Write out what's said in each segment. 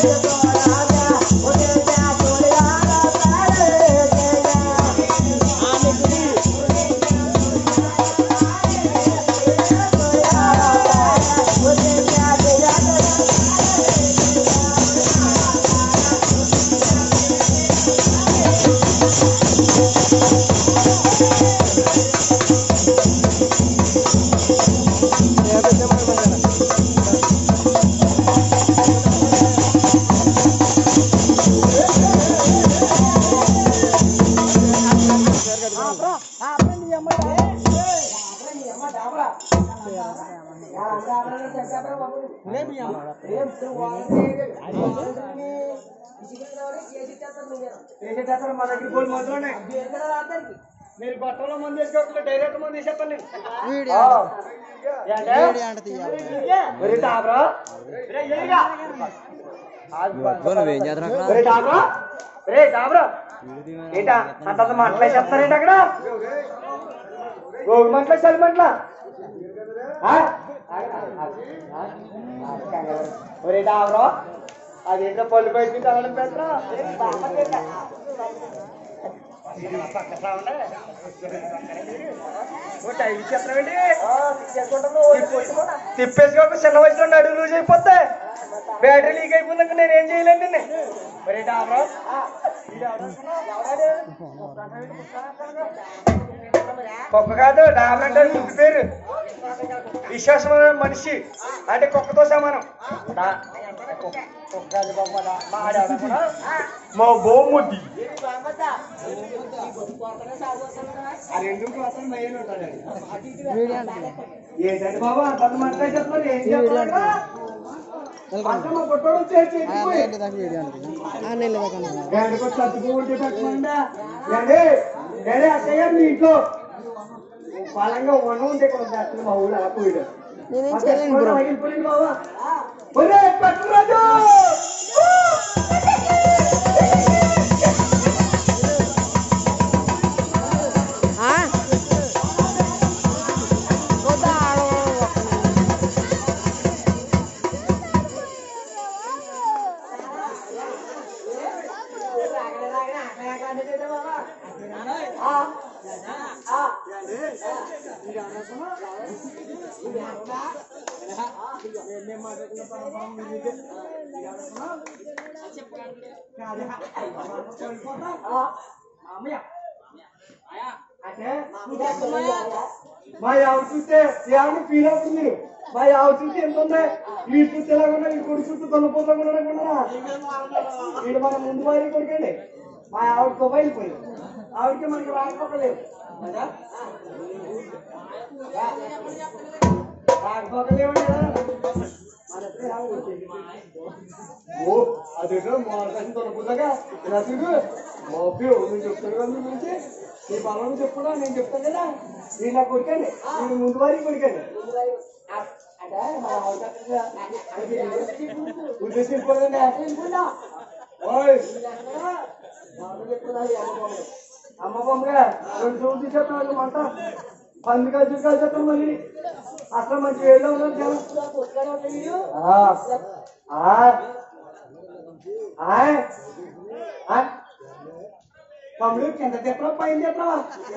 చేసేటప్పుడు మా దగ్గర గోల్ మందులు ఉన్నాయి మీరు బట్టలో మంది వేసుకోకుండా డైరెక్ట్ మంది వేసేస్తాను నేను వీడియో ఏంటే? వీడియో అంటే తీయాలి ఒరే డాబ్రా. ఒరే ఏలిగా. నువ్వేం చేస్తున్నా ఒరే డాబ్రా. ఒరే డాబ్రా. ఏంటా అంత మంటలు చెప్తారేంటి అక్కడ గోగు మంటల చలి మంటల ఒరే డాబ్రా అదేంటో పళ్ళు బయటికి తగడం పెట్టరా తిప్పేసుకోక చిన్న వయసులో నడువు లూజ్ అయిపోతే బ్యాటరీ లీక్ అయిపోయిందాక నేను ఏం చేయలేను నిన్ను మరి డాబరా కుక్క కాదు డాబర్ అంటే కుక్క పేరు విశ్వాసమైన మనిషి అంటే కుక్కతో సమానం డా- కుక్క- కుక్క కాదు బాబు, మా డా- మా ఆడాడ కూడా మా బొమ్ముద్ది అది ఎందుకు అసలు మెయిన్ ఉంటాడు వీడియో అంటే ఏంటంటే బాబు అంత మాట్లాడేస్తున్నారు ఏం చేస్తున్నారు అసలు మా కొట్టోడు చేసి వెళ్ళి దాకా వీడియో అంటే నెల్లి దాకా ఎండకు చచ్చిపోతే పెట్టమండా ఏండి ఏండి అత్తయ్య మీ ఇంట్లో బలంగా వన ఉంటే కొంత అసలు మా ఊళ్ళో ఆకుడు నేనేం చేయలేను బ్రో ఆగిపోయింది బాబా ఒరే పట్టురాజు ఆ? వద్దా, ఆడ మా ఆవిడ చూస్తే ఏమన్నా ఫీల్ అవుతుంది మీరు మా ఆవిడ చూస్తే ఎంత ఉంది వీడు చూస్తే ఎలాగున్నా ఈ కొడుకు చూస్తే తొన్నపోతా అనుకున్నారా వీడు మన ముందు వారి కొడుకండి మా ఆవిడ మొబైల్ పోయి ఆవిడకి మనకి రాకపోకలేదు కదా? రాకపోకలేమండి కదా? మన ఇద్దరు ఆవిడ వచ్చేసింది. ఓ అదేదో మార్గం తొలపుదగా ఇలా తిరుగు బాబు నేను చెప్తాను కదా మీ గురించి నీ బలం చెప్పుడా నేను చెప్తాను కదా నేను నా కొడుకండి నేను ముందు వారికి కొడుకండి ఉద్దేశం ఓయ్ అమ్మ బొమ్మగా రెండు రోజులు తీసేస్తాను మంట పంది కలిసి కలిసేస్తాను మళ్ళీ అసలు మంచి వేడిలో ఉన్నాను జనం ఆ, ఆ, ఆయ్, ఆయ్. తమ్ముడు కింద తిప్పలా పైన తిప్పలా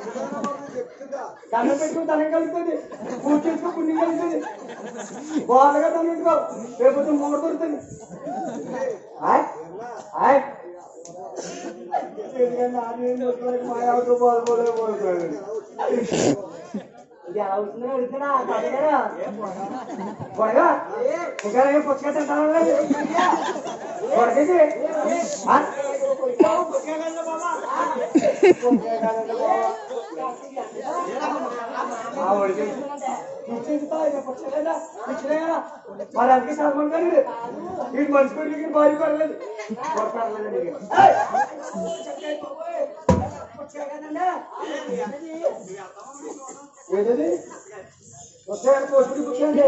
దండం పెట్టుకుని దండం కలుగుతుంది పూజ చేసుకో పుణ్యం కలుగుతుంది బాగా దండం పెట్టుకో రేపు మూడు దొరుకుతుంది ఆయ్, ఆయ్. ఎందుకంటే ఆమె వస్తువులకు మా ఆవిడతో బాధపడే పోతున్నాడు. ఇది ఎలా అవుతుందో అడుగుతున్నా కాదుగా కొడగా ఇంకా ఏం పుస్తకం తింటాను కొడకేసి ఆ? ఆ ఒడికి కూర్చుంటా ఇక పుస్తకాలేదా? ఇచ్చినాయా? మరి అందుకే చదవమని కానీ వీడు మనిషి కొడుకు భారీ పడలేదు కొడతారులేదండి ఇక. ఏయ్! ఏంటది పుస్తకాలు పోసుకుని కూర్చోండి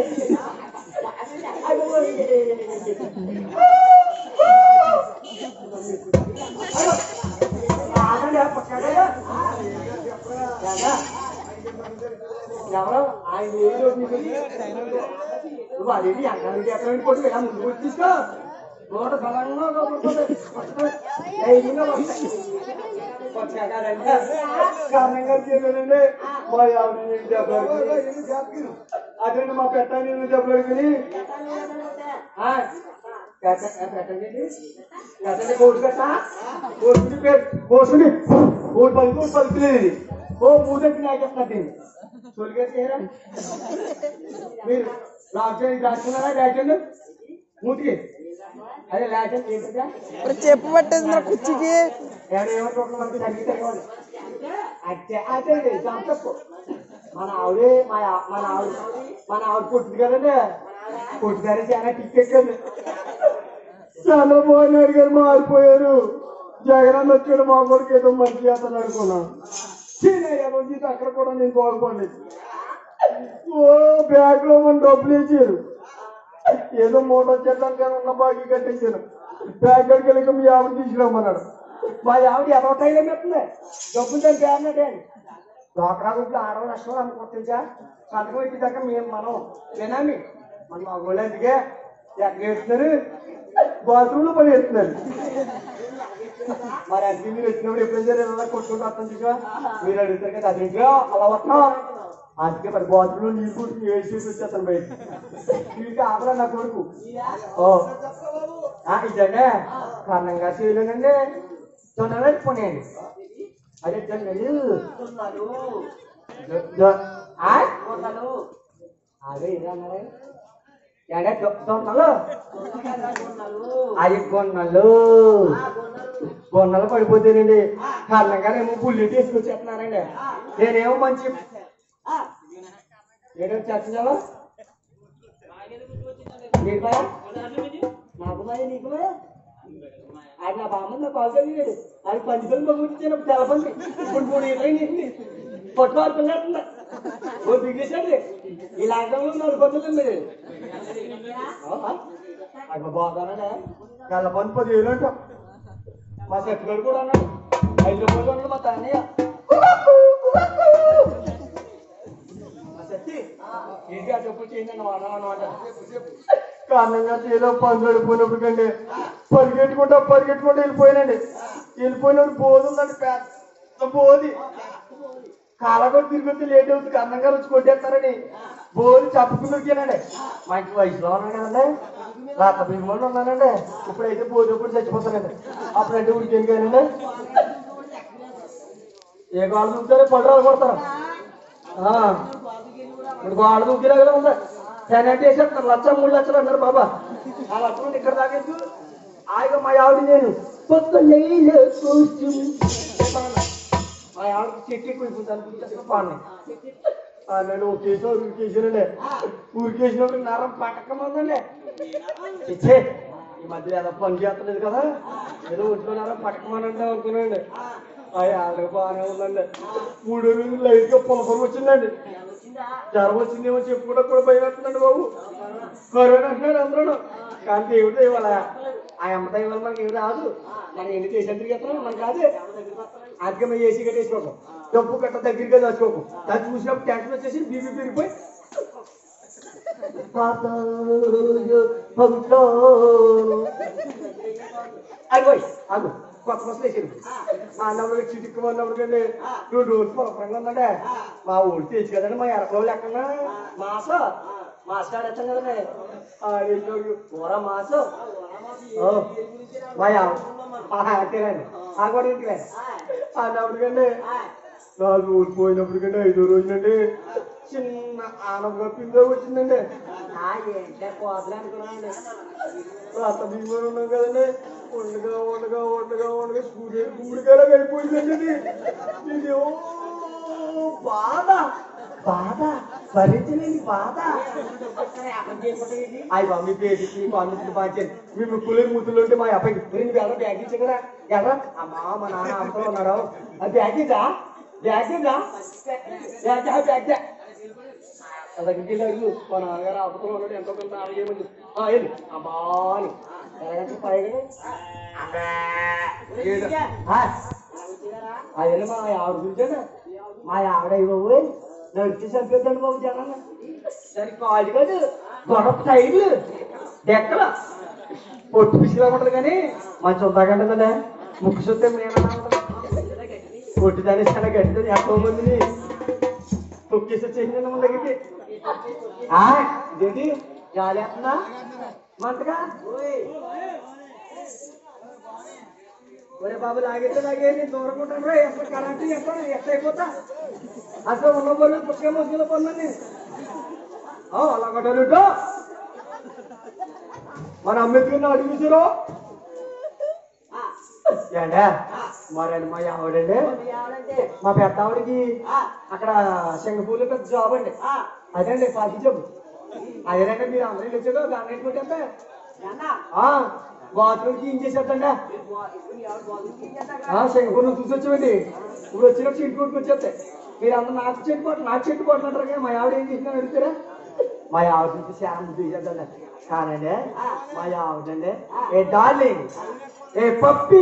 ఆగండి ఆ పుస్తకాలు ఎవరో ఆయన ఏదో నీకు నువ్వు అదేంటి ఎక్కడ ఎక్కడ కొట్టు ఇలా ముందు వచ్చి తీసుకో నోట బలంగా కొట్టుకుంటుంది. కొట్టుకుంటుంది. ధైర్యంగా వస్తాయి. కొట్టాక కాదంటే కారణంగా చేయలేనండి మా ఆవిడ నేను దెబ్బలు అదండి మా పెట్టాలి నేను దెబ్బలు అడిగి పెట్టండి పెట్టండి కోటి పెట్ట కోసుకుని కోసుకుని కోటి పలుకు కోటి పలుకులేదు ఇది ఓ మూడకి నాకేస్తున్నట్టు తొలిగేసారా మీరు లాక్ చేయండి రాసుకున్నారా లేకండి మూతికి అదే లేకండి ఏంటంటే మరి చెప్పు పట్టేసిందిరా కుర్చీకి ఎవరు ఏమంటే ఒక మనకి తగ్గితే ఇవ్వాలి. అచ్చే అదే చంపకు మన ఆవిడే మా ఆ- మన ఆవిడ మన ఆవిడ పుట్టింది కదండి పుట్టిదారి చాలా టికెట్ కదా చంద్రబాబు నాయుడు గారు మారిపోయారు జగన్ వచ్చాడు మా కొడుకు ఏదో మంచి చేస్తాను అనుకున్నాను సీనియర్ నుంచి అక్కడ కూడా నేను బాగుపడలేదు ఓ బ్యాగ్ లో మన డబ్బులు వేసారు ఏదో మూట వచ్చేదానికి ఉన్న బాకీ కట్టించాను బ్యాగ్ కాడికి వెళ్ళి మీ ఆవిడ తీసుకురమ్మన్నాడు మా ఆవిడ ఎవరో టైం పెడుతుంది డబ్బులు దాన్ని పేరునట్టే డాక్టర్ గుడ్లు ఆరవ లక్షలు అనుకుంటుందా సంతకం ఇచ్చేదాకా మేము మనం వినామి మన మా గోళ్ళు అందుకే ఎక్కడ వేస్తున్నారు బాత్రూంలో పని వేస్తున్నారు మరి అది మీరు వచ్చినప్పుడు ఎప్పుడు సరే ఇలా కొట్టుకుంటూ వస్తాం చూసా మీరు అడుగుతారు కదా అది ఇంకా అలా వస్తాం అందుకే మరి బాత్రూంలో నీళ్ళు కొట్టి వేసి వచ్చేస్తాను బయట వీటికి ఆపరా నా కొడుకు ఓ ఆ, ఇదండి కారణంగా చేయలేనండి తొందరగా పోనీయండి అదే జొన్నలు జొ- జొ- ఆ? అదే ఇది అన్నారే ఎడే జొ- జొన్నలు అవి గొన్నలు గొన్నలు పడిపోతేనండి కారణంగా ఏమో పుల్లి తీసుకొచ్చేస్తున్నారండి నేనేమో మంచి ఏదో చచ్చిందా నీకు భయ? నాకు భయ నీకు భయ? అది నా బామ్మ నా కాల్ కలిగాడు అది పంచుకొని పంపించినప్పుడు తెలపండి ఇప్పుడు మూడు ఏళ్ళైంది పట్టుకోవాల్సింది ఓ బిగ్గేసండి ఈ లాక్డౌన్ లో నాలుగు పనులు మీరు అది బాగానే కళ్ళ పని పది వేలు అంటాం మా చెట్టుగాడు కూడా అన్నాడు ఐదు రూపాయలు అన్నాడు మా తానయ్య మా చెట్టి ఏంటి ఆ చెప్పులు చేయండి వాడా అనమాట కారణంగా ఏదో పనులు వెళ్ళిపోయినప్పుడు కండి పరిగెట్టుకుంటా పరిగెట్టుకుంటూ వెళ్ళిపోయానండి వెళ్ళిపోయినప్పుడు బోధి ఉందండి పెద్ద బోధి కాలగొట్టు తిరిగితే లేట్ అవుతుంది అన్నంగా వచ్చి కొట్టేస్తారని బోధి చప్పుకుని దొరికానండి మంచి వయసులో ఉన్నాను కదండి రాత భీమంలో ఉన్నానండి ఇప్పుడైతే బోధి ఇప్పుడు చచ్చిపోతానండి అప్పుడైతే ఉడికాను కానండి ఏ కాళ్ళు దూకుతారో పళ్ళు కొడతారు ఆ. ఇప్పుడు గోడ దూకినా కదా ఉంది సెనెట్ వేసేస్తారు లక్ష మూడు లక్షలు అన్నారు బాబా ఆ లక్షలు ఇక్కడ దాకెందుకు ఆయన మా ఆవిడ నేను కొత్త నెయ్యిలో కూర్చు మా ఆవిడ చెట్టు ఎక్కువ పాడినాయి ఆ నేను ఒకేసారి ఊరికేసానండి ఊరికేసినప్పుడు నరం పట్టకమందండి ఇచ్చే ఈ మధ్య ఏదో పని చేస్తలేదు కదా ఏదో ఒంట్లో నరం పట్టకమనంటే అనుకున్నాండి అది ఆవిడ బాగానే ఉందండి మూడు రోజులు లైట్ గా పులపరం వచ్చిందండి జ్వరం వచ్చిందేమో చెప్పుకుంటా కూడా భయం వేస్తుందండి బాబు కరోనా అంటున్నారు అందరూ కానీ దేవుడు ఇవాళ ఆ అమ్మత ఇవాళ మనకి ఏమి రాదు మనం ఎన్ని చేసి తిరిగేస్తున్నాం మనకి కాదు అందుకే మేము ఏసీ కట్టేసుకోకు డబ్బు కట్ట దగ్గరగా దాచుకోకు దాన్ని చూసినప్పుడు టెన్షన్ వచ్చేసి బీపీ పెరిగిపోయి అదిపోయి అదు కొత్త కొత్త వేసారు మా అన్నప్పుడు చిటిక్కు అన్నప్పుడు కండి రెండు రోజులు పొలపరంగా ఉందండి మా ఊరు తెచ్చి కదండి మా ఎరకలో లెక్కన మాస మాస కాడేస్తాం కదండి ఆడేసినోడు కూర మాస ఓ, మా అంతేనండి ఆ కూడా ఇంటిలే అన్నప్పుడు కండి నాలుగు రోజులు పోయినప్పుడు కండి ఐదో రోజునండి చిన్న ఆనందంగా పిందో వచ్చిందండి ఏంటే కోతలు అనుకున్నానండి రాత భీమలు ఉన్నాం కదండి ఉండగా ఉండగా ఉండగా ఉండగా సూర్య గుడికాయలా వెళ్ళిపోయిందండి ఇది. ఇది ఓ బాధ బాధ భరించలేని బాధ అయ్యి బాబు మీ పేరు మీ కాన్వెన్స్ బాగా మీ ముక్కులు ముద్దులు ఉంటే మా అబ్బాయికి మీరు ఎలా బ్యాగ్ ఇచ్చా కదా ఎలా అమ్మా మా నాన్న అంతలో ఉన్నాడు అది బ్యాగ్ ఇదా బ్యాగ్ ఇదా బ్యాగ్ బ్యాగ్ బ్యాగ్ దగ్గరికి వెళ్ళి అడుగు మా నాన్నగారు అప్పట్లో ఉన్నాడు ఎంతో కొంత ఆరోగ్యమని ఆ వెళ్ళి అమ్మాని ఎలాగంటే పైగా అదే మా ఆవిడ చూసాను మా ఆవిడ బాబు నడిచి చంపేద్దండి బాబు జనాన్ని దానికి కాదు కాదు గొడవ సైడ్లు డెక్కలు పొట్టు పిసిలా ఉంటది కానీ మంచి ఉందాకంటుందండి ముక్కు చూస్తే నేను పొట్టి దాని చాలా గట్టిది ఎంతో మందిని తొక్కేసి వచ్చేసిందండి మన దగ్గరికి ఆ, ఇదేంటి జాలేస్తున్నా మంటగా ఒరే బాబు లాగైతే లాగే నేను దూరం ఉంటాను రా ఎక్కడ కరెంట్ ఎక్కడ ఎక్కడ అయిపోతా అసలు ఉన్న బళ్ళు పుట్టే మోసుకుని పొందండి నేను ఆ, అలా కట్టాలిటో మన అంబేద్కర్ అడుగు చూసారు ఏంటే మరండి మా ఆవిడండి మా పెద్ద ఆవిడకి అక్కడ సింగపూర్లో పెద్ద జాబ్ అండి అదండి పార్టీ జాబ్ అదేనంటే మీరు అందరూ వచ్చాడు దాన్ని కొట్టేస్తే బాత్రూమ్ క్లీన్ చేసేద్దండి సింగపూర్ నుంచి చూసి వచ్చామండి ఇప్పుడు వచ్చినప్పుడు ఇంటి కొట్టుకు వచ్చేస్తాయి మీరు అందరూ నాకు చెట్టు కొట్టు నాకు చెట్టు కొట్టమంటారు కానీ మా ఆవిడ ఏం చేసిందని అడుగుతారా మా ఆవిడ చూసి శాంతి తీసేద్దండి కానండి మా ఆవిడండి ఏ డార్లింగ్ ఏ పప్పి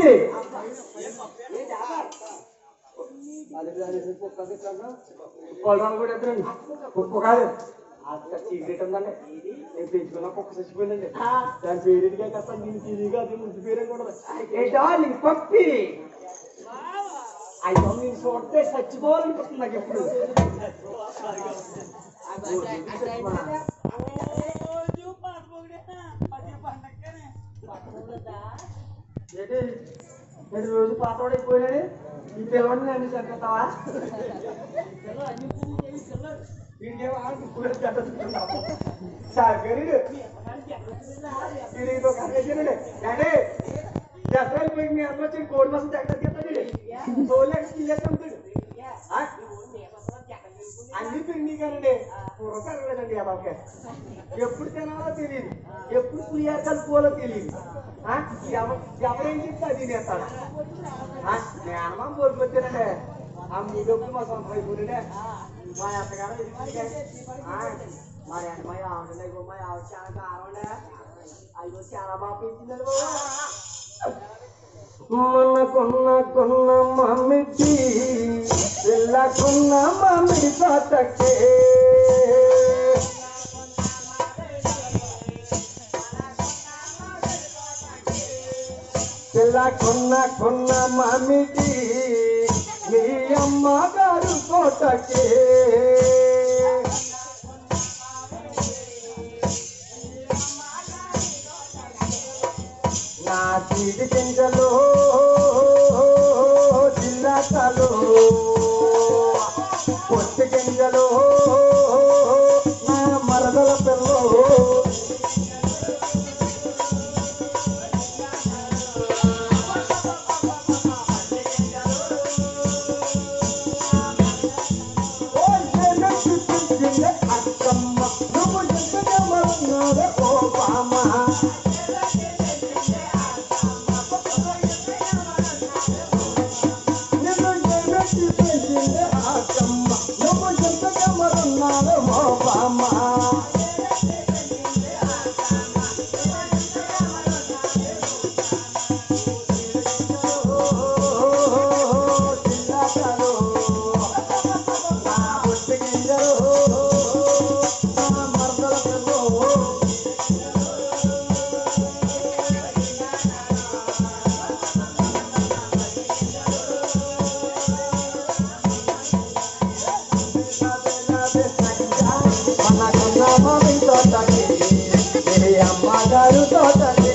పొలం కూడా ఎత్తండి కుక్క కాదు అక్కడ సీక్రెట్ ఉందండి నేను పెంచుకున్న కుక్క చచ్చిపోయిందండి దాని పేరు ఎదిగా కదా నేను తిరిగి అది ముందు పేరే కూడా ఏ డార్లింగ్ పప్పి అయ్యో నేను చూస్తే చచ్చిపోవాలనిపిస్తుంది నాకు ఎప్పుడు ఏంటి నేను రోజు పాతవాడైపోయినాడు ఈ పిల్లవాడిని నన్ను చంపుతావా వీడికేమో ఆడు కూడా చంపుతున్నావు. సాగరీడు. వీడు ఇంకో కథ చెప్పాడండి. ఏంటి? దసరా అయిపోయి మీ అమ్మ వచ్చి కోడి మాసం దగ్గర చెప్తాడు తోలేక కిల్లేస్తాడు అన్ని తిరిగి కానండి పూర్వం కరగలేదండి అబ్బాయి ఎప్పుడు తినాలో తెలియదు ఎప్పుడు పులిహార కలుపుకోవాలో తెలియదు ఆ? ఎవ- ఎవరేం చెప్తే అది తినేస్తాడు జ్ఞానమా కోరుకొచ్చానండి ఆ మీ డబ్బులు మా సొంత అయిపోయిండే మా అత్తగారు ఎదుగుతుండే. ఆ, మరి అమ్మాయి ఆవిడ మా ఆవిడ చాలా కారండే అయ్యో చాలా బాగా పెంచిందండి బాబు మనకున్న కొన్న మమ్మిటి పిల్లకున్న మమ్మిడి తోటకే పిల్లకున్న కొన్న మమ్మిటి మీ అమ్మ గారు తోటకే నా చీటి గింజలు జిల్లాటలు పొట్టి గింజలు నా మరదల పిల్లు ఓ జగత్తు చిందే అక్కమ్మ నువ్వు ఎంతగా మరున్నావే ఓ బామ్మ నిన్ను ఏమెత్తి పెంచిందే ఆకమ్మ నువ్వు ఎంతగా మరున్నావే ఓ బామ్మ అమ్మగారు తోటకి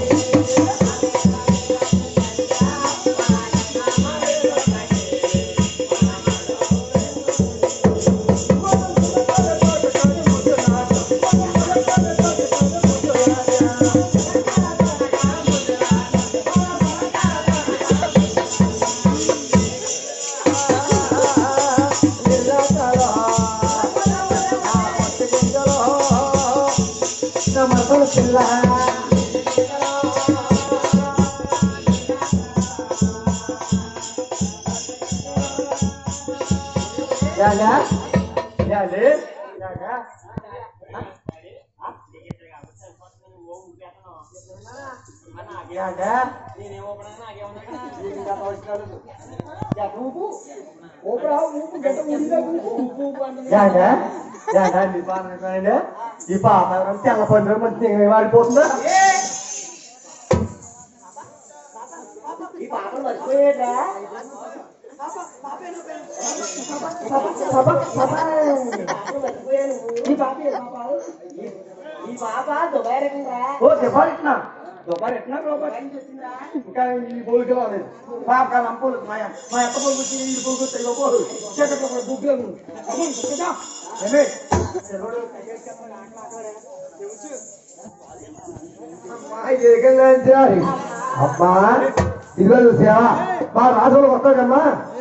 యాగా యాలే యాగా యాగా యాగా యాగా నీ పాప ఈ పాప తెల్ల పండుగ మంచి వాడిపోతుందా పోయేదా ఈ పాప ఏ పాప? ఈ పాప దుబాయ్ రకంగా ఓ దుబాయ్ ఎట్నా దుబాయ్ ఎట్నా రూపాయలు ఇంకా ఈ బోల్కి రాలేదు పాప కాదు అంపోలు మా మా ఎక్క బోల్ వచ్చి ఈ బోల్ వచ్చి ఇగో బోల్ చేత బుగ్గులో ఏమే అమ్మా ఇదిగో సేవ మా రాజులు వస్తావు కమ్మా